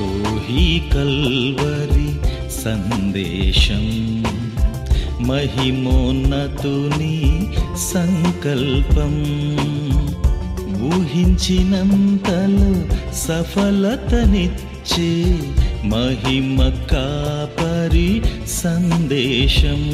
Rohi Calvary సందేశం మహిమోన్నతుని సంకల్పం ఊహించినంతలో సఫలతనిచ్చే మహిమ కాపరి సందేశం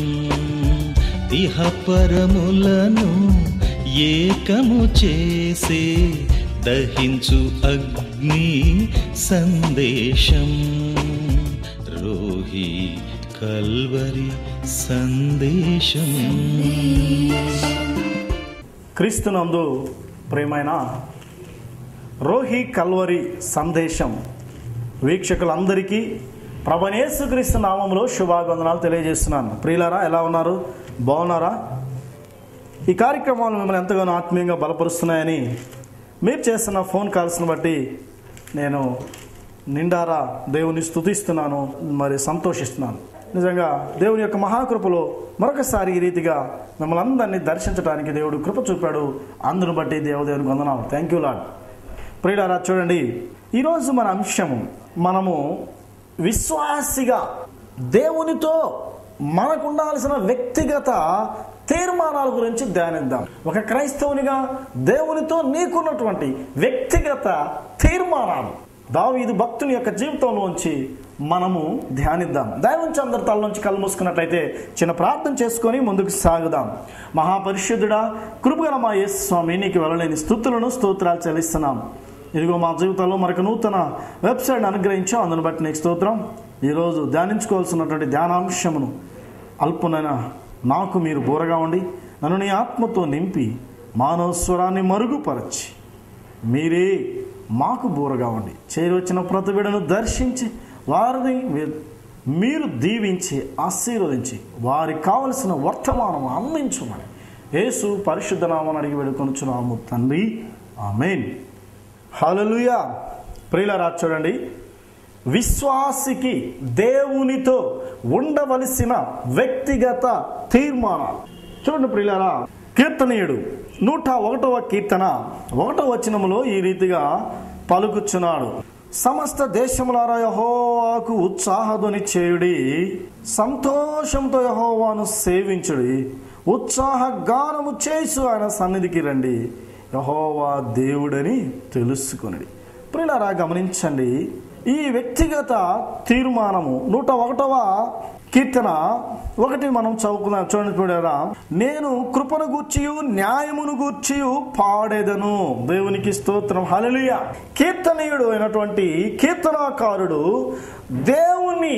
ఇహపరములను ఏకము చేసే దహించు అగ్ని సందేశం రోహి కల్వరి సందేశం క్రీస్తునందు ప్రేమైన రోహి కల్వరి సందేశం వీక్షకులందరికీ ప్రభనేసుక్రీస్తు నామంలో శుభాగందనాలు తెలియజేస్తున్నాను ప్రియులారా ఎలా ఉన్నారు బాగున్నారా ఈ కార్యక్రమాలు మిమ్మల్ని ఎంతగానో ఆత్మీయంగా బలపరుస్తున్నాయని మీరు చేస్తున్న ఫోన్ కాల్స్ని బట్టి నేను నిండారా దేవుని స్తుతిస్తున్నాను మరి సంతోషిస్తున్నాను నిజంగా దేవుని యొక్క మహాకృపలో మరొకసారి ఈ రీతిగా మిమ్మల్ని అందరినీ దర్శించడానికి దేవుడు కృప చూపాడు అందును బట్టి దేవదేవునికి వందనాలు థ్యాంక్ యూ లాడ్ ప్రియులారా చూడండి ఈరోజు మన అంశము మనము విశ్వాసిగా దేవునితో మనకు ఉండాల్సిన వ్యక్తిగత తీర్మానాల గురించి ధ్యానిద్దాం ఒక క్రైస్తవునిగా దేవునితో నీకున్నటువంటి వ్యక్తిగత తీర్మానాలు దావీదు భక్తుని యొక్క జీవితంలోంచి మనము ధ్యానిద్దాం దైవంచి అందరి తల నుంచి కళ్ళు మూసుకున్నట్లయితే చిన్న ప్రార్థన చేసుకొని ముందుకు సాగుదాం మహాపరిశుద్ధుడా కృపగల మా యేసు స్వామి నీకు వెళ్ళలేని స్థుతులను స్తోత్రాలు చెల్లిస్తున్నాం ఇదిగో మా జీవితంలో మనకు నూతన వెబ్సైట్ అనుగ్రహించాం అందును బట్టి నీకు స్తోత్రం ఈరోజు ధ్యానించుకోవాల్సినటువంటి ధ్యానాంశమును అల్పునైనా నాకు మీరు బోరగా ఉండి నన్ను నీ ఆత్మతో నింపి మానవ స్వరాన్ని మరుగుపరచి మీరే మాకు బూరగా ఉండి చేరొచ్చిన ప్రతి బిడను దర్శించి వారిని మీ- మీరు దీవించి ఆశీర్వదించి వారికి కావలసిన వర్తమానం అందించమని యేసు పరిశుద్ధ నామని అడిగి వేడుకొనుచున్నాము తండ్రి ఆమెన్ హల్లెలూయా ప్రియులరా చూడండి విశ్వాసికి దేవునితో ఉండవలసిన వ్యక్తిగత తీర్మానాలు చూడండి ప్రియులారా కీర్తనీయుడు నూట ఒకటవ కీర్తన ఒకటవ వచనములో ఈ రీతిగా పలుకుచున్నాడు సమస్త దేశములారా యహోవాకు ఉత్సాహధ్వని చేయుడి సంతోషంతో యహోవాను సేవించుడి ఉత్సాహ గానము చేసు ఆయన సన్నిధికి రండి యహోవా దేవుడని తెలుసుకొనిడి ప్రియులారా గమనించండి ఈ వ్యక్తిగత తీర్మానము నూట ఒకటవ కీర్తన ఒకటి మనం చదువుకుందాం చూడండి చూడారా నేను కృపను గూర్చియు న్యాయమును గూర్చియు పాడేదను దేవునికి స్తోత్రం హల్లెలూయ కీర్తనీయుడు అయినటువంటి కీర్తనాకారుడు దేవుని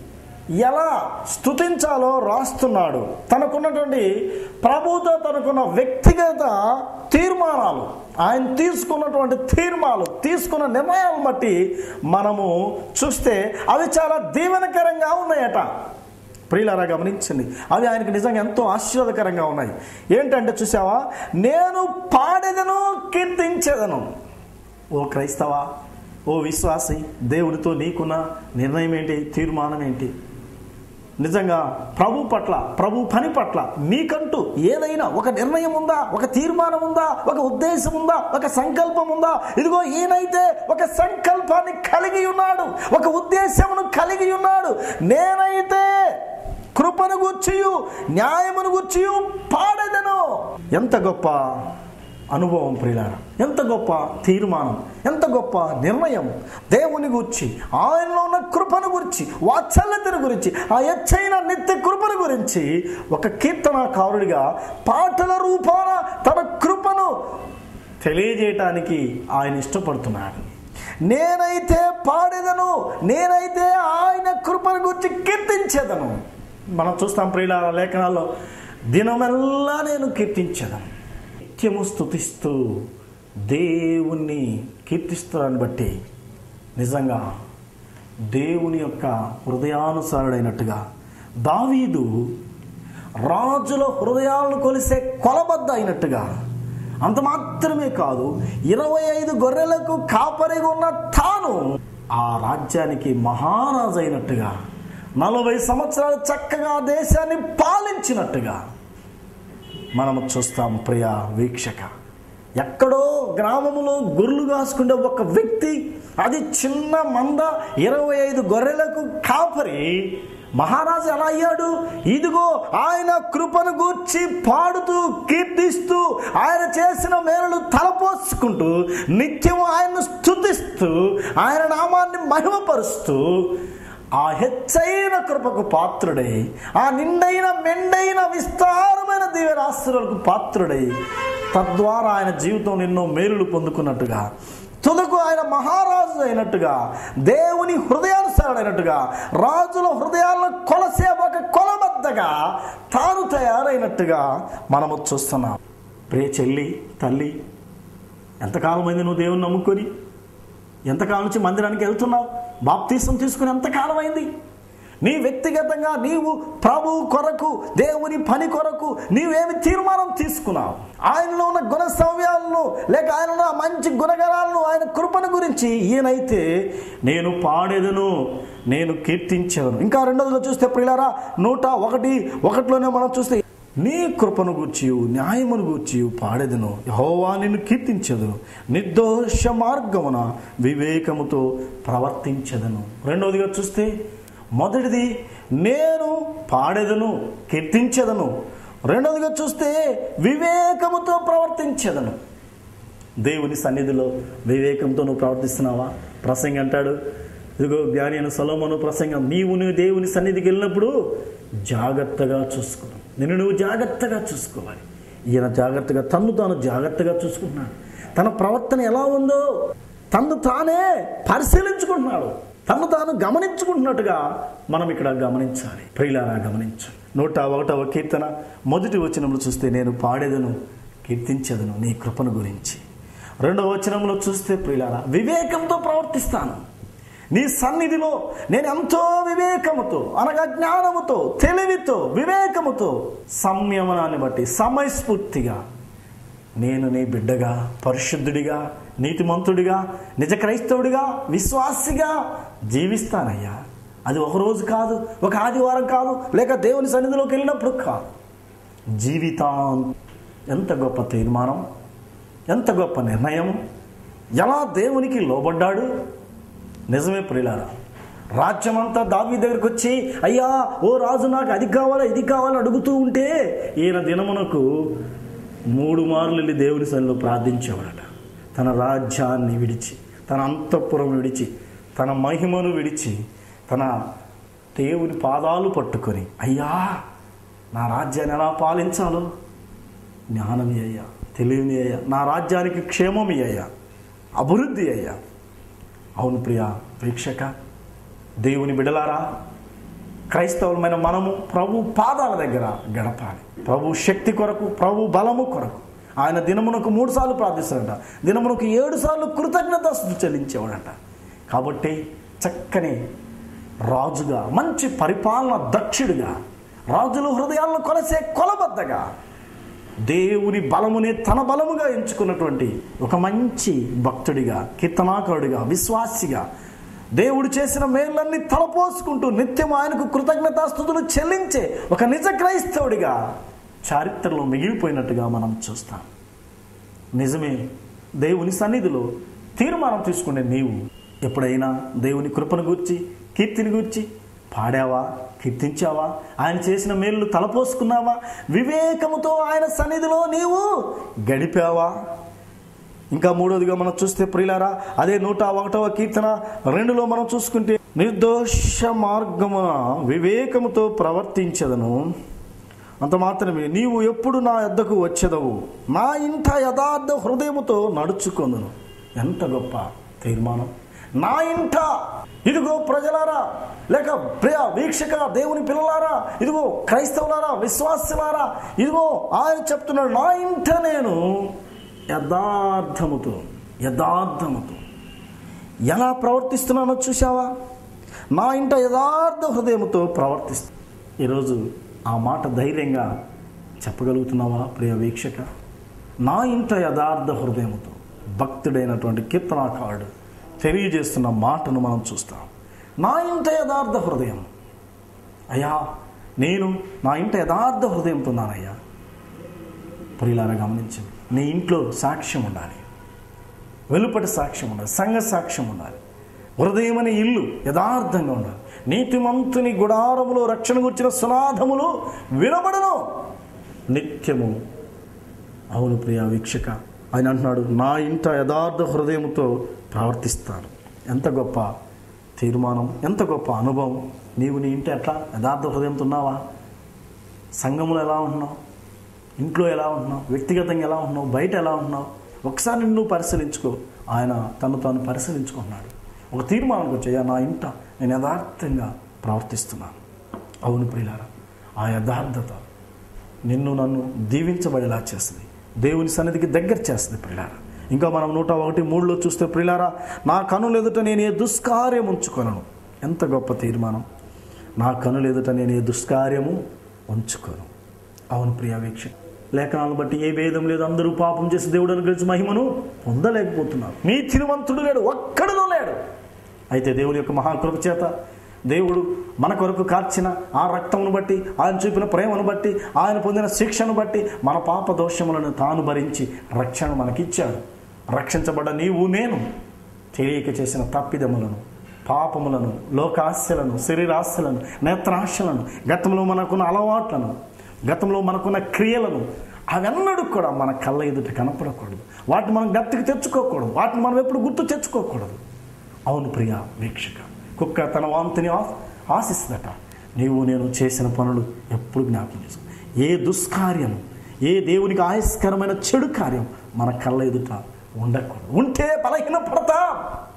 ఎలా స్తుతించాలో రాస్తున్నాడు తనకున్నటువంటి ప్రభుతో తనకున్న వ్యక్తిగత తీర్మానాలు ఆయన తీసుకున్నటువంటి తీర్మానాలు తీసుకున్న నిర్ణయాలను బట్టి మనము చూస్తే అవి చాలా దీవెనకరంగా ఉన్నాయట ప్రియులారా గమనించండి అవి ఆయనకి నిజంగా ఎంతో ఆశీర్వాదకరంగా ఉన్నాయి ఏంటంటే చూసావా నేను పాడేదను కీర్తించేదను ఓ క్రైస్తవా ఓ విశ్వాసి దేవునితో నీకున్న నిర్ణయం ఏంటి తీర్మానం ఏంటి నిజంగా ప్రభు పట్ల ప్రభు పని పట్ల నీకంటూ ఏదైనా ఒక నిర్ణయం ఉందా ఒక తీర్మానం ఉందా ఒక ఉద్దేశం ఉందా ఒక సంకల్పం ఉందా ఇదిగో ఈయనైతే ఒక సంకల్పాన్ని కలిగి ఉన్నాడు ఒక ఉద్దేశమును కలిగి ఉన్నాడు నేనైతే కృపను గుర్చియు న్యాయమును గుర్చియు పాడేదను ఎంత గొప్ప అనుభవం ప్రియులారా ఎంత గొప్ప తీర్మానం ఎంత గొప్ప నిర్ణయం దేవుని గురించి ఆయనలో ఉన్న కృపను గురించి వాత్సల్యతను గురించి ఆ ఎచ్చైన నిత్య కృపను గురించి ఒక కీర్తనాకారుడిగా పాటల రూపాన తన కృపను తెలియజేయటానికి ఆయన ఇష్టపడుతున్నాడు నేనైతే పాడేదను నేనైతే ఆయన కృపను గురించి కీర్తించేదను మనం చూస్తాం ప్రియుల లేఖనాల్లో దినమెల్లా నేను కీర్తించేదను నిత్యము స్థుతిస్తూ దేవుణ్ణి కీర్తిస్తున్నాన్ని బట్టి నిజంగా దేవుని యొక్క హృదయానుసారుడైనట్టుగా దావీదు రాజుల హృదయాలను కొలిసే కొలబద్ద అయినట్టుగా అంత మాత్రమే కాదు ఇరవై ఐదు గొర్రెలకు కాపరిగా ఉన్న తాను ఆ రాజ్యానికి మహారాజు అయినట్టుగా నలభై సంవత్సరాలు చక్కగా ఆ దేశాన్ని పాలించినట్టుగా మనము చూస్తాం ప్రియ వీక్షక ఎక్కడో గ్రామంలో గొర్రెలు కాసుకుంటే ఒక వ్యక్తి అది చిన్న మంద ఇరవై ఐదు గొర్రెలకు కాపరి మహారాజు ఎలా అయ్యాడు ఇదిగో ఆయన కృపను గూర్చి పాడుతూ కీర్తిస్తూ ఆయన చేసిన మేలు తలపోసుకుంటూ నిత్యం ఆయన్ను స్థుతిస్తూ ఆయన నామాన్ని మహిమపరుస్తూ ఆ హెచ్చైన కృపకు పాత్రుడై ఆ నిండైన మెండైన విస్తారమైన దీవెనాస్తులకు పాత్రుడై తద్వారా ఆయన జీవితం ఎన్నో మేలులు పొందుకున్నట్టుగా తుదకు ఆయన మహారాజు అయినట్టుగా దేవుని హృదయానుసారుడైనట్టుగా రాజుల హృదయాలను కొలసే ఒక కొలబద్దగా తాను తయారైనట్టుగా మనము చూస్తున్నాం ప్రియ చెల్లి తల్లి ఎంతకాలమైంది నువ్వు దేవుని నమ్ముకొని ఎంతకాలం నుంచి మందిరానికి వెళ్తున్నావు బాప్తీసం తీసుకుని ఎంతకాలం అయింది నీ వ్యక్తిగతంగా నీవు ప్రభు కొరకు దేవుని పని కొరకు నీవేమి తీర్మానం తీసుకున్నావు ఆయనలో ఉన్న గుణ సౌవ్యాలను లేక ఆయన ఉన్న మంచి గుణగణాలను ఆయన కృపను గురించి ఈయనైతే నేను పాడేదను నేను కీర్తించేదను ఇంకా రెండోదిలో చూస్తే ప్రియులారా నూట ఒకటి ఒకటిలోనే మనం చూస్తే నీ కృపను గూర్చి న్యాయమును గూర్చి పాడేదను యహోవా నిన్ను కీర్తించదును నిర్దోష మార్గమున వివేకముతో ప్రవర్తించదను రెండవదిగా చూస్తే మొదటిది నేను పాడేదను కీర్తించదను రెండవదిగా చూస్తే వివేకముతో ప్రవర్తించదను దేవుని సన్నిధిలో వివేకంతో నువ్వు ప్రవర్తిస్తున్నావా ప్రసంగి అంటాడు ఇదిగో జ్ఞాని అయిన సొలొమోను ప్రసంగం నీవు నువ్వు దేవుని సన్నిధికి వెళ్ళినప్పుడు జాగ్రత్తగా చూసుకో నిన్ను నువ్వు జాగ్రత్తగా చూసుకోవాలి ఈయన జాగ్రత్తగా తన్ను తాను జాగ్రత్తగా చూసుకుంటున్నాడు తన ప్రవర్తన ఎలా ఉందో తన్ను తానే పరిశీలించుకుంటున్నాడు తను తాను గమనించుకుంటున్నట్టుగా మనం ఇక్కడ గమనించాలి ప్రియులారా గమనించు నూట ఒకటవ కీర్తన మొదటి వచనంలో చూస్తే నేను పాడేదను కీర్తించదను నీ కృపను గురించి రెండవ వచనంలో చూస్తే ప్రియులారా వివేకంతో ప్రవర్తిస్తాను నీ సన్నిధిలో నేను ఎంతో వివేకముతో అనగా జ్ఞానముతో తెలివితో వివేకముతో సంయమనాన్ని బట్టి సమయస్ఫూర్తిగా నేను నీ బిడ్డగా పరిశుద్ధుడిగా నీతిమంతుడిగా నిజ క్రైస్తవుడిగా విశ్వాసిగా జీవిస్తానయ్యా అది ఒక రోజు కాదు ఒక ఆదివారం కాదు లేక దేవుని సన్నిధిలోకి వెళ్ళినప్పుడు కాదు జీవితం ఎంత గొప్ప తీర్మానం ఎంత గొప్ప నిర్ణయం ఎలా దేవునికి లోబడ్డాడు నిజమే ప్రియులారా రాజ్యమంతా దావి దగ్గరికి వచ్చి అయ్యా ఓ రాజు నాకు అది కావాలా ఇది కావాలని అడుగుతూ ఉంటే ఈయన దినమునకు మూడు మార్లు వెళ్ళి దేవుని సన్నిలో ప్రార్థించేవాడట తన రాజ్యాన్ని విడిచి తన అంతఃపురం విడిచి తన మహిమను విడిచి తన దేవుని పాదాలు పట్టుకొని అయ్యా నా రాజ్యాన్ని ఎలా పాలించాలో జ్ఞానమి అయ్యా తెలివిని అయ్యా నా రాజ్యానికి క్షేమమి అయ్యా అభివృద్ధి అయ్యా అవును ప్రియా వీక్షక దేవుని బిడలారా క్రైస్తవులమైన మనము ప్రభు పాదాల దగ్గర గడపాలి ప్రభు శక్తి కొరకు ప్రభు బలము కొరకు ఆయన దినమునకు మూడు సార్లు ప్రార్థిస్తాడంట దినమునకు ఏడు సార్లు కృతజ్ఞత చెల్లించేవాడంట కాబట్టి చక్కని రాజుగా మంచి పరిపాలన దక్షుడిగా రాజుల హృదయాలను కొలసే కొలబద్దగా దేవుని బలమునే తన బలముగా ఎంచుకున్నటువంటి ఒక మంచి భక్తుడిగా కీర్తనాకారుడిగా విశ్వాసిగా దేవుడు చేసిన మేళ్ళన్నీ తలపోసుకుంటూ నిత్యం ఆయనకు కృతజ్ఞతాస్థుతులు చెల్లించే ఒక నిజ క్రైస్తవుడిగా చారిత్రలో మిగిలిపోయినట్టుగా మనం చూస్తాం నిజమే దేవుని సన్నిధిలో తీర్మానం తీసుకునే నీవు ఎప్పుడైనా దేవుని కృపను గూర్చి కీర్తిని గూర్చి పాడావా కీర్తించావా ఆయన చేసిన మేలు తలపోసుకున్నావా వివేకముతో ఆయన సన్నిధిలో నీవు గడిపావా ఇంకా మూడోదిగా మనం చూస్తే ప్రియులారా అదే నూట ఒకటవ కీర్తన రెండులో మనం చూసుకుంటే నిర్దోష మార్గమున వివేకముతో ప్రవర్తించదను అంత మాత్రమే నీవు ఎప్పుడు నా యొద్దకు వచ్చేదవు నా ఇంట యథార్థ హృదయముతో నడుచుకొందును ఎంత గొప్ప తీర్మానం నా ఇంట ఇదిగో ప్రజలారా లేక ప్రియ వీక్షక దేవుని పిల్లలారా ఇదిగో క్రైస్తవులారా విశ్వాసులారా ఇదిగో ఆయన చెప్తున్నాడు నా ఇంట నేను యథార్థముతో యథార్థముతో ఎలా ప్రవర్తిస్తున్నానో చూసావా నా ఇంట యథార్థ హృదయముతో ప్రవర్తిస్తా ఈరోజు ఆ మాట ధైర్యంగా చెప్పగలుగుతున్నావా ప్రియ వీక్షక నా ఇంట యథార్థ హృదయముతో భక్తుడైనటువంటి కీర్తనాకారుడు తెలియజేస్తున్న మాటను మనం చూస్తాం నా ఇంట యథార్థ హృదయం అయ్యా నేను నా ఇంట యథార్థ హృదయంతో ఉన్నానయ్యా ప్రియులారా గమనించండి నీ ఇంట్లో సాక్ష్యం ఉండాలి వెలుపటి సాక్ష్యం ఉండాలి సంఘ సాక్ష్యం ఉండాలి హృదయం అనే ఇల్లు యథార్థంగా ఉండాలి నీతిమంతుని గుడారములో రక్షణ గుర్చిన సునాదములు వినబడను నిత్యము అవును ప్రియ వీక్షక ఆయన అంటున్నాడు నా ఇంట యథార్థ హృదయంతో ప్రవర్తిస్తాను ఎంత గొప్ప తీర్మానం ఎంత గొప్ప అనుభవం నీవు నీ ఇంట ఎట్లా యథార్థ హృదయంతో ఉన్నావా సంఘంలో ఎలా ఉంటున్నావు ఇంట్లో ఎలా ఉంటున్నావు వ్యక్తిగతంగా ఎలా ఉంటున్నావు బయట ఎలా ఉంటున్నావు ఒకసారి నిన్ను పరిశీలించుకో ఆయన తను తాను పరిశీలించుకుంటున్నాడు ఒక తీర్మానం వచ్చాయా నా ఇంట నేను యథార్థంగా ప్రవర్తిస్తున్నాను అవును ప్రియులారా ఆ యథార్థత నిన్ను నన్ను దీవించబడేలా చేస్తుంది దేవుని సన్నిధికి దగ్గర చేస్తుంది ప్రిలారా ఇంకా మనం నూట ఒకటి మూడులో చూస్తే ప్రిలారా నా కనులు ఎదుట నేను ఏ దుష్కార్యం ఉంచుకొనను ఎంత గొప్ప తీర్మానం నా కనులు ఎదుట నేను ఏ దుష్కార్యము ఉంచుకోను అవును ప్రియ వీక్ష లేఖనాలను బట్టి ఏ భేదం లేదు అందరూ పాపం చేసి దేవుడని కలిసి మహిమను పొందలేకపోతున్నారు నీ తిరువంతుడు లేడు ఒక్కడలో లేడు అయితే దేవుని యొక్క మహాకృప చేత దేవుడు మన కొరకు కార్చిన ఆ రక్తమును బట్టి ఆయన చూపిన ప్రేమను బట్టి ఆయన పొందిన శిక్షను బట్టి మన పాప దోషములను తాను భరించి రక్షణ మనకిచ్చాడు రక్షించబడ్డ నీవు నేను తెలియక చేసిన తప్పిదములను పాపములను లోకాస్యలను శరీరాస్యలను నేత్రాశలను గతంలో మనకున్న అలవాట్లను గతంలో మనకున్న క్రియలను అవన్నడూ కూడా మన కళ్ళ ఎదుట కనపడకూడదు వాటిని మనం గట్టికి తెచ్చుకోకూడదు వాటిని మనం ఎప్పుడు గుర్తు తెచ్చుకోకూడదు అవును ప్రియ వీక్షక కుక్క తన వాంతిని ఆ- ఆశిస్తుందట నీవు నేను చేసిన పనులు ఎప్పుడు జ్ఞాపకం చేసుకో ఏ దుష్కార్యం ఏ దేవునికి ఆయస్కరమైన చెడు కార్యం మన కళ్ళ ఎదుట ఉండకూడదు ఉంటే బలహీన పడతాం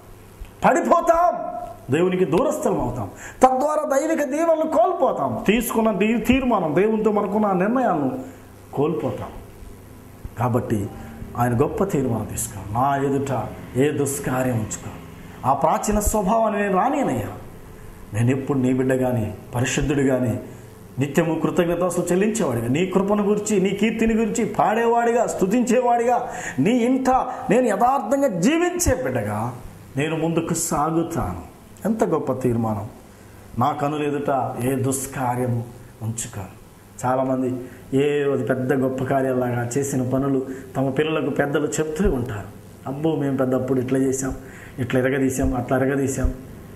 పడిపోతాం దేవునికి దూరస్థలం అవుతాం తద్వారా దైవిక దీవెనలు కోల్పోతాం తీసుకున్న దీ తీర్మానం దేవునితో మనకున్న ఆ నిర్ణయాలను కోల్పోతాం కాబట్టి ఆయన గొప్ప తీర్మానం తీసుకో నా ఎదుట ఏ దుష్కార్యం ఉంచుకో ఆ ప్రాచీన స్వభావాన్ని నేను రానియనయ్యా నేను ఎప్పుడు నీ బిడ్డ కానీ పరిశుద్ధుడు కానీ నిత్యము కృతజ్ఞతలు చెల్లించేవాడిగా నీ కృపను గురించి నీ కీర్తిని గురించి పాడేవాడిగా స్తుతించేవాడిగా నీ ఇంట నేను యథార్థంగా జీవించే బిడ్డగా నేను ముందుకు సాగుతాను ఎంత గొప్ప తీర్మానం నా కనులు ఎదుట ఏ దుష్కార్యము ఉంచుకోను చాలామంది ఏ అది పెద్ద గొప్ప కార్యాలాగా చేసిన పనులు తమ పిల్లలకు పెద్దలు చెప్తూ ఉంటారు అబ్బో మేము పెద్దప్పుడు ఇట్లా చేసాం ఇట్లా ఎరగదీసాం అట్లా ఎరగదీసాం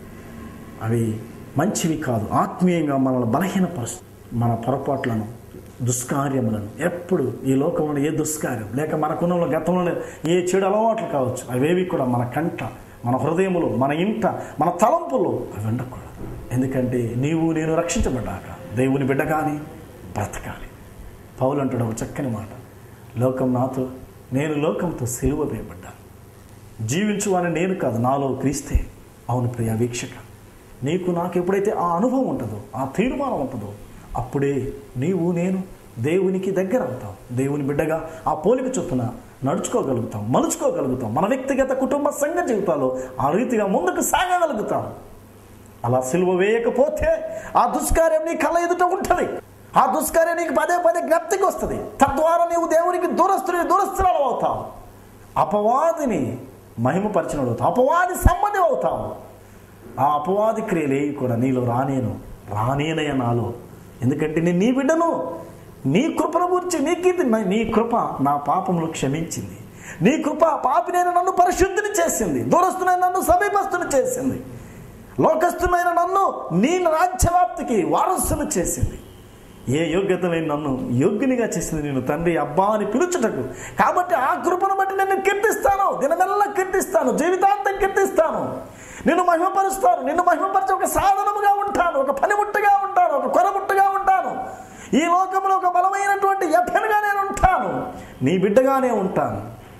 అవి మంచివి కాదు ఆత్మీయంగా మనల్ని బలహీనపరుస్తు మన పొరపాట్లను దుష్కార్యములను ఎప్పుడు ఈ లోకంలో ఏ దుష్కార్యం లేక మనకున్న గతంలో ఏ చెడు అలవాట్లు కావచ్చు అవేవి కూడా మన కంట మన హృదయములో మన ఇంట మన తలంపులో అవి ఉండకూడదు ఎందుకంటే నీవు నేను రక్షించబడ్డాక దేవుని బిడ్డ కానీ బ్రతకాలి పౌలు అంటాడు ఒక చక్కని మాట లోకం నాతో నేను లోకంతో సిలువ వేయబడ్డాను జీవించు అని నేను కాదు నాలో క్రీస్తే అవును ప్రియ వీక్షక నీకు నాకు ఎప్పుడైతే ఆ అనుభవం ఉంటుందో ఆ తీర్మానం ఉంటుందో అప్పుడే నీవు నేను దేవునికి దగ్గర అవుతాం దేవుని బిడ్డగా ఆ పోలిక చొప్పున నడుచుకోగలుగుతాం మలుచుకోగలుగుతాం మన వ్యక్తిగత కుటుంబ సంఘ జీవితాల్లో ఆ రీతిగా ముందుకు సాగగలుగుతాం అలా సిలువ వేయకపోతే ఆ దుష్కార్యం నీ కళ్ళ ఎదుట ఉంటుంది ఆ దుష్కార్యం నీకు పదే పదే జ్ఞప్తికి వస్తుంది తద్వారా నీవు దేవునికి దూరస్తుని దూరస్తురాలు అవుతావు అపవాదిని మహిమపరిచినడు అవుతావు అపవాది సంబంధి అవుతావు ఆ అపవాది క్రియలే కూడా నీలో రానేను రానేనయ నాలో ఎందుకంటే నేను నీ బిడ్డను నీ కృపను గురించి నీ కీర్తి నీ కృప నా పాపములు క్షమించింది నీ కృప పాపినైన నన్ను పరిశుద్ధిని చేసింది దూరస్తునైన నన్ను సమీపస్తుని చేసింది లోకస్తునైన నన్ను నీ రాజ్యవ్యాప్తికి వారసును చేసింది ఏ యోగ్యత లేని నన్ను యోగ్యునిగా చేసింది నేను తండ్రి అబ్బా అని పిలుచుటకు కాబట్టి ఆ కృపను బట్టి నేను కీర్తిస్తాను దినమెల్ల కీర్తిస్తాను జీవితాంతం కీర్తిస్తాను నిన్ను మహిమపరుస్తాను నిన్ను మహిమపరిచే ఒక సాధనముగా ఉంటాను ఒక పనిముట్టుగా ఉంటాను ఒక కొరముట్టుగా ఉంటాను ఈ లోకంలో ఒక బలమైనటువంటి ఎఫెన్గా నేను ఉంటాను నీ బిడ్డగానే ఉంటాను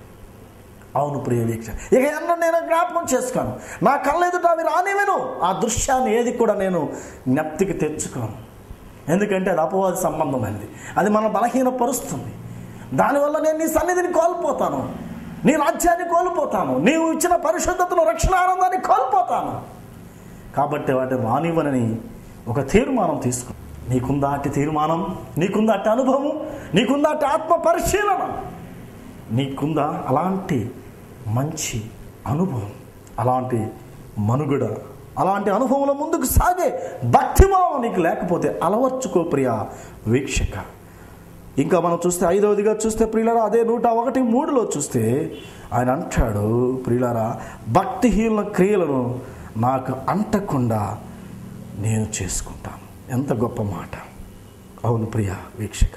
అవును ప్రియ వీక్ష ఇక ఎన్న నేను జ్ఞాపకం చేసుకోను నా కళ్ళ ఎదుట అవి రానివెను ఆ దృశ్యాన్ని ఏది కూడా నేను జ్ఞప్తికి తెచ్చుకోను ఎందుకంటే అది అపవాది సంబంధమైనది అది మన బలహీనపరుస్తుంది దానివల్ల నేను నీ సన్నిధిని కోల్పోతాను నీ రాజ్యాన్ని కోల్పోతాను నీవు ఇచ్చిన పరిశుద్ధతను రక్షణ ఆనందాన్ని కోల్పోతాను కాబట్టి వాటిని రానివ్వనని ఒక తీర్మానం తీసుకో నీకుందా అట్టి తీర్మానం నీకుందా అట్టి అనుభవం నీకుందా అట్టి ఆత్మ పరిశీలన నీకుందా అలాంటి మంచి అనుభవం అలాంటి మనుగడ అలాంటి అనుభవంలో ముందుకు సాగే భక్తిభావం నీకు లేకపోతే అలవర్చుకో ప్రియ వీక్షక ఇంకా మనం చూస్తే ఐదవదిగా చూస్తే ప్రియులరా అదే నూట ఒకటి మూడులో చూస్తే ఆయన అంటాడు ప్రియులరా భక్తిహీన క్రియలను నాకు అంటకుండా నేను చేసుకుంటాను ఎంత గొప్ప మాట అవును ప్రియ వీక్షక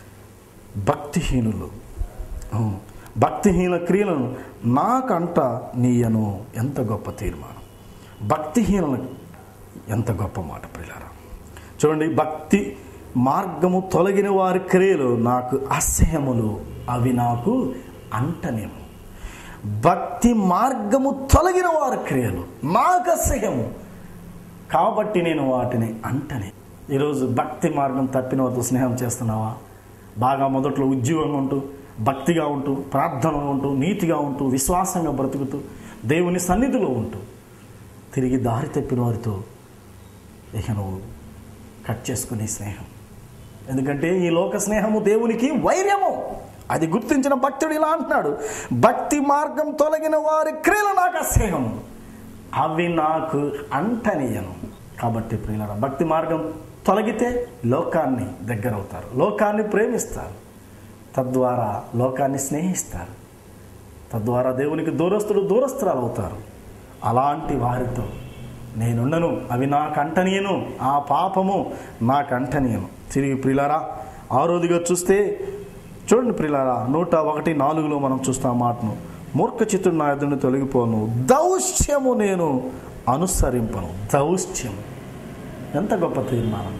భక్తిహీనులు అవును భక్తిహీన క్రియలను నాకంట నీయను ఎంత గొప్ప తీర్మానం భక్తిహీనులు ఎంత గొప్ప మాట ప్రియులారా చూడండి భక్తి మార్గము తొలగిన వారి క్రియలు నాకు అసహ్యములు అవి నాకు అంటనేము భక్తి మార్గము తొలగిన వారి క్రియలు నాకు అసహ్యము కాబట్టి నేను వాటిని అంటనే ఈరోజు భక్తి మార్గం తప్పిన వారితో స్నేహం చేస్తున్నావా బాగా మొదట్లో ఉద్యోగంగా ఉంటూ భక్తిగా ఉంటూ ప్రార్థనగా ఉంటూ నీతిగా ఉంటూ విశ్వాసంగా బ్రతుకుతూ దేవుని సన్నిధిలో ఉంటూ తిరిగి దారి తప్పిన వారితో ఇక నువ్వు కట్ చేసుకునే స్నేహం ఎందుకంటే ఈ లోక స్నేహము దేవునికి వైర్యము అది గుర్తించిన భక్తుడు ఇలా అంటున్నాడు భక్తి మార్గం తొలగిన వారి క్రియలు నాకు అస్నేహము అవి నాకు అంటనీయను కాబట్టి ప్రియుల భక్తి మార్గం తొలగితే లోకాన్ని దగ్గరవుతారు లోకాన్ని ప్రేమిస్తారు తద్వారా లోకాన్ని స్నేహిస్తారు తద్వారా దేవునికి దూరస్తుడు దూరస్తురాలు అవుతారు అలాంటి వారితో నేనుండను అవి నాకు అంటనీయను ఆ పాపము నాకు అంటనీయను తిరిగి ప్రిలారా ఆరోదిగా చూస్తే చూడండి ప్రిలారా నూట ఒకటి నాలుగులో మనం చూస్తాం ఆ మాటను మూర్ఖ చిత్రుడు నా ఎదురుని తొలగిపోను దౌశ్యము నేను అనుసరింపను దౌశ్యము ఎంత గొప్ప తీర్మానం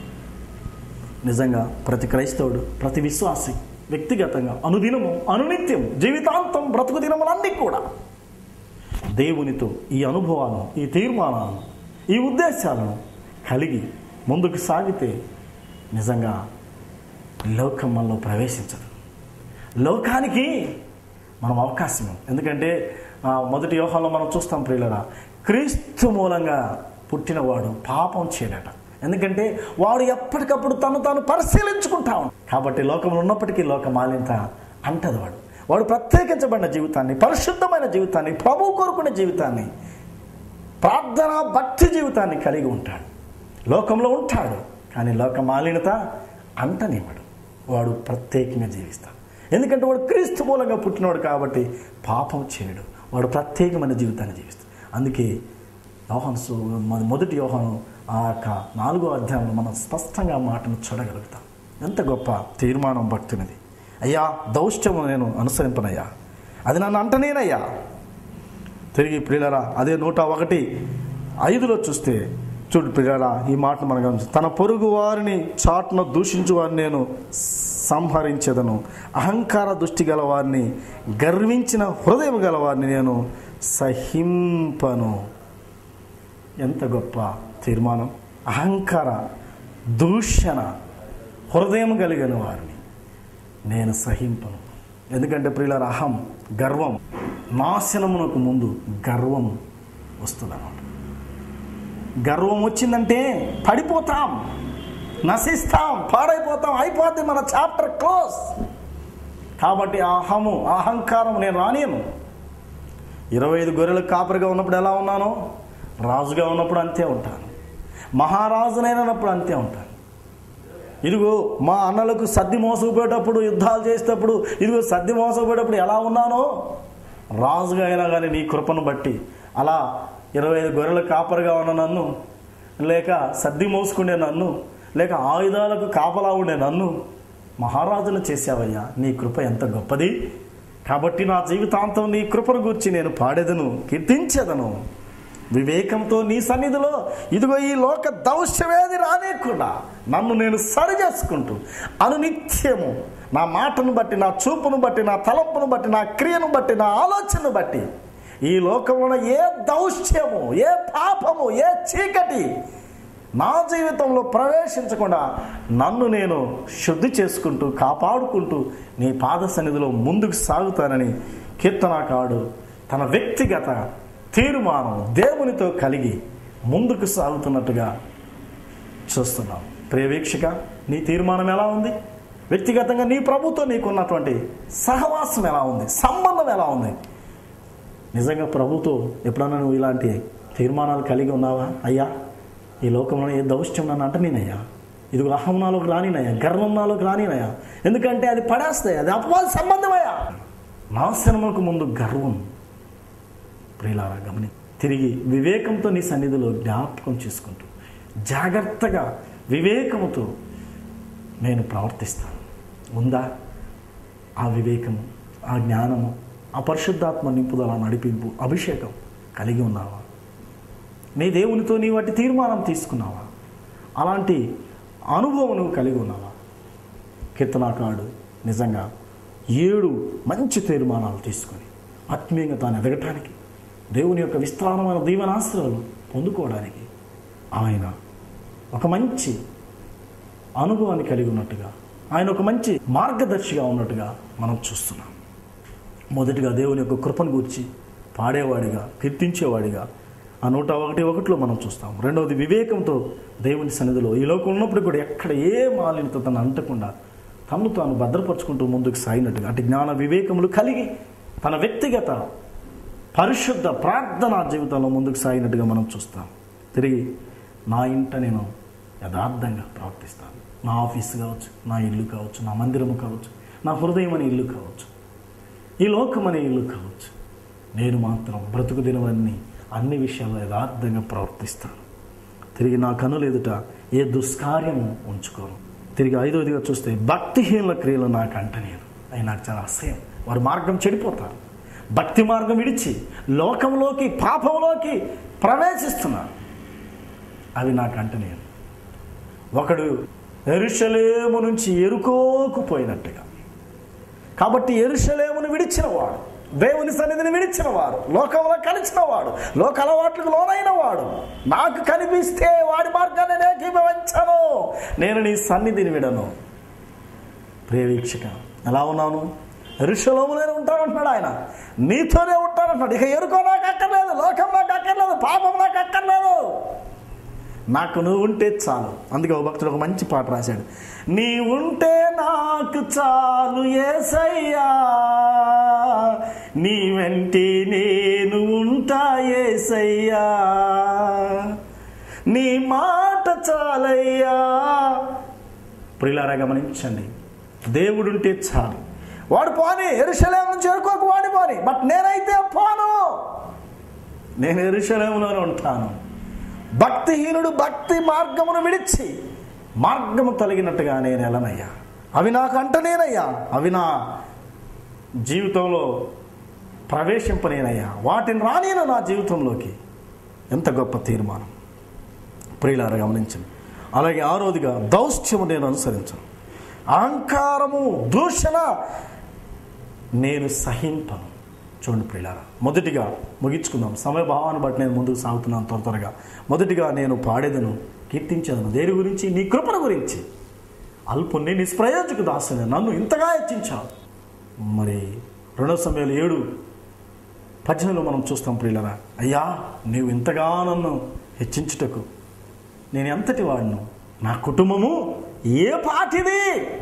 నిజంగా ప్రతి క్రైస్తవుడు ప్రతి విశ్వాసి వ్యక్తిగతంగా అనుదినము అనునిత్యం జీవితాంతం బ్రతుకు దినములన్నీ కూడా దేవునితో ఈ అనుభవాలను ఈ తీర్మానాలను ఈ ఉద్దేశాలను కలిగి ముందుకు సాగితే నిజంగా లోకం మనలో ప్రవేశించదు లోకానికి మనం అవకాశం ఇవ్వం. ఎందుకంటే ఆ, మొదటి వ్యూహంలో మనం చూస్తాం ప్రియులరా క్రీస్తు మూలంగా పుట్టినవాడు పాపం చేయడట ఎందుకంటే వాడు ఎప్పటికప్పుడు తను తాను పరిశీలించుకుంటా ఉంటాడు. కాబట్టి లోకంలో ఉన్నప్పటికీ లోక మాలిన్యత అంటది వాడు వాడు ప్రత్యేకించబడిన జీవితాన్ని పరిశుద్ధమైన జీవితాన్ని ప్రభు కోరుకునే జీవితాన్ని ప్రార్థన భక్తి జీవితాన్ని కలిగి ఉంటాడు లోకంలో ఉంటాడు కానీ లోక మాలిన్యత అంటనివ్వడు వాడు ప్రత్యేకంగా జీవిస్తాడు ఎందుకంటే వాడు క్రీస్తు మూలంగా పుట్టినవాడు కాబట్టి పాపం చేయడు వాడు ప్రత్యేకమైన జీవితాన్ని జీవిస్తాడు అందుకే యోహాను సు- మన మొదటి యోహాను ఆ యొక్క నాలుగో అధ్యాయంలో మనం స్పష్టంగా ఆ మాటను చూడగలుగుతాం ఎంత గొప్ప తీర్మానం భక్తునిది అయ్యా దౌష్ట్యము నేను అనుసరింపనయ్యా అది నన్ను అంటనేనయ్యా తిరిగి ప్రియులరా అదే నూట ఒకటి ఐదులో చూస్తే చూడు ప్రియులరా ఈ మాటను మనం గమనించు తన పొరుగు వారిని చాటున దూషించు వారిని నేను సంహరించదను అహంకార దృష్టి గల వారిని గర్వించిన హృదయం గల వారిని నేను సహింపను ఎంత గొప్ప తీర్మానం అహంకార దూషణ హృదయం కలిగిన వారిని నేను సహింపను ఎందుకంటే ప్రియుల అహం గర్వం నాశనమునకు ముందు గర్వం వస్తుందన్నమాట గర్వం వచ్చిందంటే పడిపోతాం నశిస్తాం పాడైపోతాం అయిపోద్ది మన చాప్టర్ క్లోజ్ కాబట్టి ఆ అహము ఆ అహంకారం నేను రానియను ఇరవై ఐదు గొర్రెల కాపరిగా ఉన్నప్పుడు ఎలా ఉన్నానో రాజుగా ఉన్నప్పుడు అంతే ఉంటాను మహారాజునైనప్పుడు అంతే ఉంటాను ఇదిగో మా అన్నలకు సర్ది మోసపోయేటప్పుడు యుద్ధాలు చేసేటప్పుడు ఇదిగో సర్ది మోసపోయేటప్పుడు ఎలా ఉన్నానో రాజుగా అయినా కానీ నీ కృపను బట్టి అలా ఇరవై ఐదు గొర్రెల కాపరిగా ఉన్న నన్ను లేక సర్ది మోసుకునే నన్ను లేక ఆయుధాలకు కాపలా ఉండే నన్ను మహారాజును చేశావయ్యా నీ కృప ఎంత గొప్పది కాబట్టి నా జీవితాంతం నీ కృపను గురించి నేను పాడేదను కీర్తించేదను వివేకంతో నీ సన్నిధిలో ఇదిగో ఈ లోక దౌశ్యవేది రానేకుండా నన్ను నేను సరి చేసుకుంటూ అనునిత్యము నా మాటను బట్టి నా చూపును బట్టి నా తలంపును బట్టి నా క్రియను బట్టి నా ఆలోచనను బట్టి ఈ లోకంలో ఏ దౌశ్యము ఏ పాపము ఏ చీకటి నా జీవితంలో ప్రవేశించకుండా నన్ను నేను శుద్ధి చేసుకుంటూ కాపాడుకుంటూ నీ పాద సన్నిధిలో ముందుకు సాగుతానని కీర్తనాకాడు తన వ్యక్తిగత తీర్మానం దేవునితో కలిగి ముందుకు సాగుతున్నట్టుగా చూస్తున్నాం ప్రియ వీక్షక నీ తీర్మానం ఎలా ఉంది వ్యక్తిగతంగా నీ ప్రభుతో నీకున్నటువంటి సహవాసం ఎలా ఉంది సంబంధం ఎలా ఉంది నిజంగా ప్రభుతో ఎప్పుడన్నా నువ్వు ఇలాంటి తీర్మానాలు కలిగి ఉన్నావా అయ్యా ఈ లోకంలో ఏ దౌష్ట్యం నన్ను అంట నేనయ్యా ఇది అహం నాలోకి రానినయ్యా గర్వం నాలోకి రానినయ్యా ఎందుకంటే అది పడేస్తాయి అది అపవాద సంబంధమయ్యా నాశనములకు ముందు గర్వం ప్రియులారా గమని తిరిగి వివేకంతో నీ సన్నిధిలో జ్ఞాపకం చేసుకుంటూ జాగ్రత్తగా వివేకముతో నేను ప్రవర్తిస్తాను ఉందా ఆ వివేకము ఆ జ్ఞానము ఆ పరిశుద్ధాత్మ నింపుదల నడిపింపు అభిషేకం కలిగి ఉన్నావా నీ దేవునితో నీ వాటి తీర్మానం తీసుకున్నావా అలాంటి అనుభవం నువ్వు కలిగి ఉన్నావా కీర్తనాకారుడు నిజంగా ఏడు మంచి తీర్మానాలు తీసుకొని ఆత్మీయంగా తాను ఎదగటానికి దేవుని యొక్క విస్తారమైన దీవెనాశ్రయాలు పొందుకోవడానికి ఆయన ఒక మంచి అనుభవాన్ని కలిగి ఉన్నట్టుగా ఆయన ఒక మంచి మార్గదర్శిగా ఉన్నట్టుగా మనం చూస్తున్నాం మొదటిగా దేవుని యొక్క కృపను గూర్చి పాడేవాడిగా కీర్తించేవాడిగా ఆ నూట ఒకటి ఒకటిలో మనం చూస్తాం రెండవది వివేకంతో దేవుని సన్నిధిలో ఈ లోకం ఉన్నప్పుడు కూడా ఎక్కడ ఏ మాలిన్యత తను అంటకుండా తను తాను భద్రపరుచుకుంటూ ముందుకు సాగినట్టుగా అటు జ్ఞాన వివేకములు కలిగి తన వ్యక్తిగత పరిశుద్ధ ప్రార్థనా జీవితంలో ముందుకు సాగినట్టుగా మనం చూస్తాం తిరిగి నా ఇంట నేను యథార్థంగా ప్రవర్తిస్తాను నా ఆఫీస్ కావచ్చు నా ఇల్లు కావచ్చు నా మందిరము కావచ్చు నా హృదయం అనే ఇల్లు కావచ్చు ఈ లోకం అనే ఇల్లు కావచ్చు నేను మాత్రం బ్రతుకు దినవన్నీ అన్ని విషయాల్లో యథార్థంగా ప్రవర్తిస్తాను తిరిగి నా కనులు ఎదుట ఏ దుష్కార్యము ఉంచుకోను తిరిగి ఐదవదిగా చూస్తే భక్తిహీనుల క్రియలు నాకు అంటలేదు అవి నాకు చాలా అసహ్యం వారి మార్గం చెడిపోతారు భక్తి మార్గం విడిచి లోకంలోకి పాపంలోకి ప్రవేశిస్తున్నారు అవి నాకు అంటలేదు ఒకడు ఎరుషలేము నుంచి ఎరుకోకు పోయినట్టుగా కాబట్టి ఎరుషలేమును విడిచిన వాడు దేవుని సన్నిధిని విడిచిన వాడు లోకంలో కలిసిన వాడు లోక అలవాట్లకు లోనైన వాడు నాకు కనిపిస్తే వాడి మార్గాన్ని నేను ఏకీభవించను నేను నీ సన్నిధిని విడను ప్రియవీక్షక ఎలా ఉన్నాను ఋషలోములోనే ఉంటానంటున్నాడు ఆయన నీతోనే ఉంటానంటున్నాడు ఇక ఎరుకో నాకు అక్కర్లేదు లోకం నాకు అక్కర్లేదు పాపం నాకు అక్కర్లేదు నాకు నువ్వు ఉంటే చాలు అందుకే ఒక భక్తుడు ఒక మంచి పాట రాశాడు నీ ఉంటే నాకు చాలు ఏసయ్యా నీ వెంటే నేను ఉంటా ఏసయ్యా నీ మాట చాలయ్యా ప్రిలారా గమనించండి దేవుడుంటే చాలు వాడు పోని ఎరుశలేం నుంచి ఎరుకోకు వాడి పోని బట్ నేనైతే పోను నేను ఎరుశలేములోనే ఉంటాను భక్తిహీనుడు భక్తి మార్గమును విడిచి మార్గము తొలగినట్టుగా నేను ఎలనయ్యా అవి నాకు అంటనేనయ్యా అవి నా జీవితంలో ప్రవేశింపనేనయ్యా వాటిని రానేను నా జీవితంలోకి ఎంత గొప్ప తీర్మానం ప్రియులారా గమనించండి అలాగే ఆరోదిగా దౌష్ట్యము నేను అనుసరించను అహంకారము దూషణ నేను సహింపను చూడండి ప్రియులారా మొదటిగా ముగించుకుందాం సమయ భావాన్ని బట్టి నేను ముందుకు సాగుతున్నాను త్వర త్వరగా మొదటిగా నేను పాడేదను కీర్తించేదను దేని గురించి నీ కృపణ గురించి అల్పుణ్ణి నిష్ప్రయోజకు దాసుని నన్ను ఇంతగా హెచ్చించావు మరి రెండవ సమయంలో ఏడు పద్దెనిమిదిలో మనం చూస్తాం ప్రియులరా అయ్యా నీవు ఇంతగా నన్ను హెచ్చించుటకు నేను ఎంతటి వాడిను నా కుటుంబము ఏ పాటిది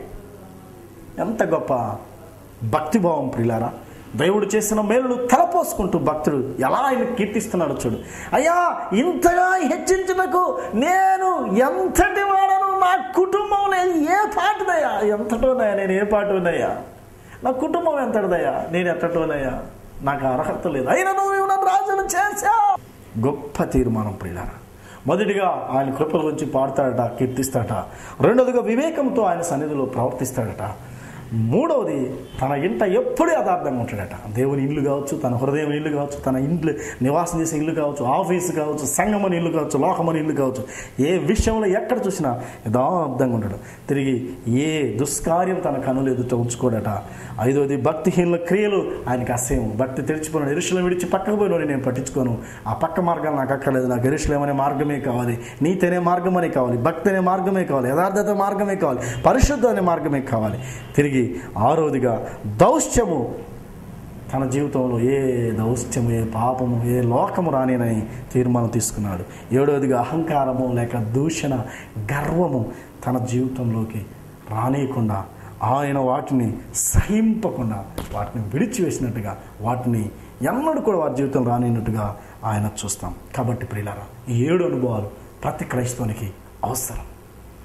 ఎంత గొప్ప భక్తిభావం ప్రియులారా దేవుడు చేసిన మేలును తలపోసుకుంటూ భక్తుడు ఎలా ఆయన కీర్తిస్తున్నాడు చూడు అయ్యా ఇంతగా హెచ్చించుటకు నేను ఎంతటి వాడను నా కుటుంబంలో ఏ పాటిదయ్యా ఎంతటోనయ్యా నేను ఏ పాటు ఉన్నాయా నా కుటుంబం ఎంతటిదయ్యా నేను ఎంతటోనయ్యా నాకు అర్హత లేదు అయినా నువ్వు నన్ను రాజును చేశా గొప్ప తీర్మానం ప్రియులారా మొదటిగా ఆయన కృపల గురించి పాడతాడట కీర్తిస్తాడట రెండవదిగా వివేకంతో ఆయన సన్నిధిలో ప్రవర్తిస్తాడట మూడవది తన ఇంట ఎప్పుడూ యథార్థంగా ఉంటాడట దేవుని ఇల్లు కావచ్చు తన హృదయం ఇల్లు కావచ్చు తన ఇంట్లో నివాసం చేసే ఇల్లు కావచ్చు ఆఫీసు కావచ్చు సంగమని ఇల్లు కావచ్చు లోకమని ఇల్లు కావచ్చు ఏ విషయంలో ఎక్కడ చూసినా యథార్థంగా ఉంటాడు తిరిగి ఏ దుష్కార్యం తన కనులు ఎదుట ఉంచుకోడట ఐదవది భక్తిహీనుల క్రియలు ఆయనకి అసహ్యం భక్తి తెరిచిపోయిన ఎరుషులను విడిచి పక్కకు పోయిన నేను పట్టించుకోను ఆ పక్క మార్గాలు నాకు అక్కర్లేదు నాకు ఎరుషులం అనే మార్గమే కావాలి నీతి అనే మార్గమనే కావాలి భక్తి అనే మార్గమే కావాలి యథార్థత మార్గమే కావాలి పరిశుద్ధ అనే మార్గమే కావాలి తిరిగి ఆరోదిగా దౌష్ట్యము తన జీవితంలో ఏ దౌష్ట్యము ఏ పాపము ఏ లోకము రానేనని తీర్మానం తీసుకున్నాడు ఏడవదిగా అహంకారము లేక దూషణ గర్వము తన జీవితంలోకి రానియకుండా ఆయన వాటిని సహింపకుండా వాటిని విడిచివేసినట్టుగా వాటిని ఎన్నడూ కూడా వారి జీవితం రానినట్టుగా ఆయన చూస్తాం కాబట్టి ప్రియులారా ఈ ఏడు అనుభవాలు ప్రతి క్రైస్తవునికి అవసరం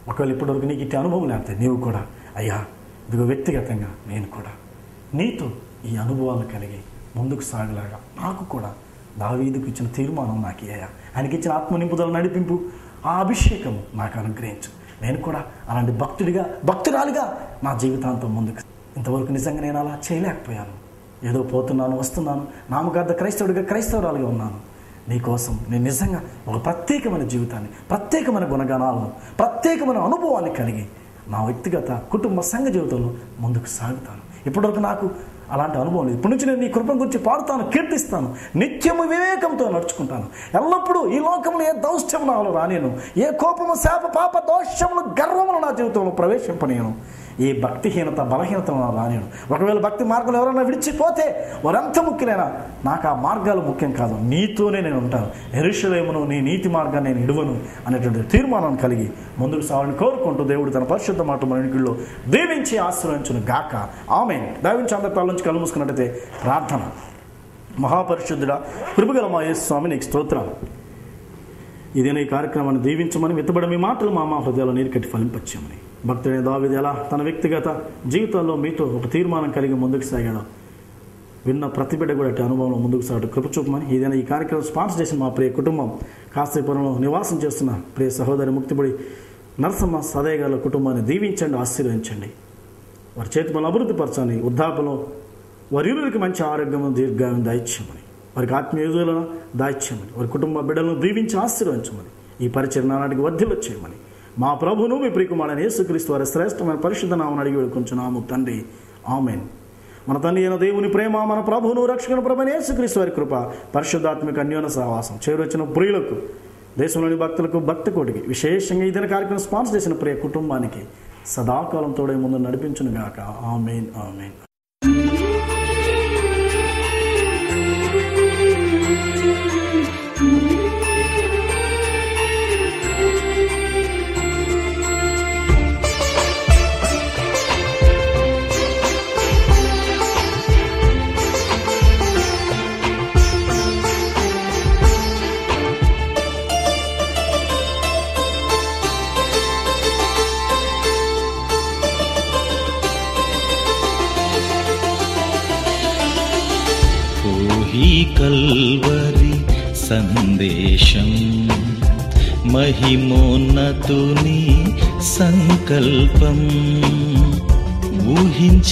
ఒకవేళ ఇప్పటివరకు నీకు ఇట్టి అనుభవం లేకపోతే నీవు కూడా అయ్యా ఇదిగో వ్యక్తిగతంగా నేను కూడా నీతో ఈ అనుభవాలు కలిగి ముందుకు సాగలాగా నాకు కూడా దావీదుకు ఇచ్చిన తీర్మానం నాకు అయ్యా ఆయనకి ఇచ్చిన ఆత్మ నింపుదల నడిపింపు ఆ అభిషేకము నాకు అనుగ్రహించు నేను కూడా అలాంటి భక్తుడిగా భక్తురాలిగా నా జీవితాంతం ముందుకు ఇంతవరకు నిజంగా నేను అలా చేయలేకపోయాను ఏదో పోతున్నాను వస్తున్నాను నామకార్థ క్రైస్తవుడిగా క్రైస్తవురాలుగా ఉన్నాను నీకోసం నేను నిజంగా ఒక ప్రత్యేకమైన జీవితాన్ని ప్రత్యేకమైన గుణగణాలను ప్రత్యేకమైన అనుభవాన్ని కలిగి నా వ్యక్తిగత కుటుంబ సంఘ జీవితంలో ముందుకు సాగుతాను ఇప్పటివరకు నాకు అలాంటి అనుభవం లేదు ఇప్పటి నుంచి నేను నీ కృపను గురించి పాడుతాను కీర్తిస్తాను నిత్యము వివేకంతో నడుచుకుంటాను ఎల్లప్పుడూ ఈ లోకంలో ఏ దౌష్ట్యం నాలో రానేను ఏ కోపము శాప పాప దోషములు గర్వములు నా జీవితంలో ప్రవేశింపనేను ఏ భక్తిహీనత బలహీనతను నా రానేను ఒకవేళ భక్తి మార్గంలో ఎవరైనా విడిచిపోతే వారెంత ముఖ్యులైనా నాకు ఆ మార్గాలు ముఖ్యం కాదు నీతోనే నేను ఉంటాను ఎరుషలేమును నీ నీతి మార్గాన్ని నేను ఇడువను అనేటువంటి తీర్మానం కలిగి ముందుకు సాగాలని కోరుకుంటూ దేవుడు తన పరిశుద్ధ మాట మన ఇంటిలో దీవించి ఆశ్రయించును గాక ఆమె దయవించి అందరి తల నుంచి కళ్ళు మూసుకున్నట్టయితే ప్రార్థన మహాపరిశుద్ధుడా కృపగల మా యేసు స్వామి నీకు స్తోత్రం ఇదేనా ఈ కార్యక్రమాన్ని దీవించమని విత్తబడి మీ మాటలు మా మా హృదయాల్లో నీరు కట్టి ఫలింపచ్చామని భక్తుడైన దావిది ఎలా తన వ్యక్తిగత జీవితంలో మీతో ఒక తీర్మానం కలిగి ముందుకు సాగాడు విన్న ప్రతి బిడ్డ కూడా అట్టి అనుభవంలో ముందుకు సాగడం కృప చూపమని ఏదైనా ఈ కార్యక్రమం స్పాన్సర్ చేసిన మా ప్రియ కుటుంబం కాస్తీపురంలో నివాసం చేస్తున్న ప్రియ సహోదరి ముక్తిపడి నరసమ్మ సదయ్య గారి కుటుంబాన్ని దీవించండి ఆశీర్వదించండి వారి చేతి పనులు అభివృద్ధి పరచని వృద్ధాపలో వారి ఇరువురికి మంచి ఆరోగ్యం దీర్ఘాయం దాయిత్యమని వారికి ఆత్మీయ ఎదుగుదలను దాయిత్యమని వారి కుటుంబ బిడ్డలను దీవించి ఆశీర్వదించమని ఈ పరిచయం నాటికి వర్ధిల్ల చేయమని మా ప్రభును మీ ప్రియకుమారని యేసుక్రీస్తు వారి శ్రేష్టమైన పరిశుద్ధ నామని అడిగి వేడుకుంటున్నాము తండ్రి ఆమెన్ మన తండ్రి అయిన దేవుని ప్రేమ మన ప్రభువును రక్షణ ప్రభని యేసుక్రీస్తు వారి కృప పరిశుద్ధాత్మిక అన్యోన సహవాసం చేరువచ్చిన ప్రియులకు దేశంలోని భక్తులకు భక్త కోటికి విశేషంగా ఇతర కార్యక్రమం స్పాన్సర్ చేసిన ప్రియ కుటుంబానికి సదాకాలం తోడే ముందు నడిపించును గాక ఆమెన్ ఆమెన్ ही కల్వరి సందేశం మహిమోన్నతుని సంకల్పం ఊహించ